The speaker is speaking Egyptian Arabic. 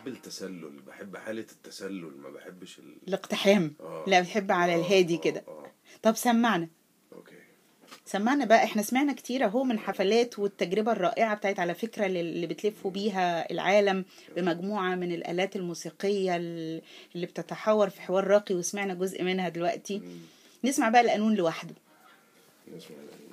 بحب التسلل بحب حالة التسلل ما بحبش ال... الاقتحام آه. لا بتحب على آه، الهادي آه، كده آه. طب سمعنا اوكي سمعنا بقى احنا سمعنا كتير اهو من حفلات والتجربة الرائعة بتاعت على فكرة اللي بتلفوا بيها العالم بمجموعة من الآلات الموسيقية اللي بتتحور في حوار راقي وسمعنا جزء منها دلوقتي مم. نسمع بقى القانون لوحده نسمع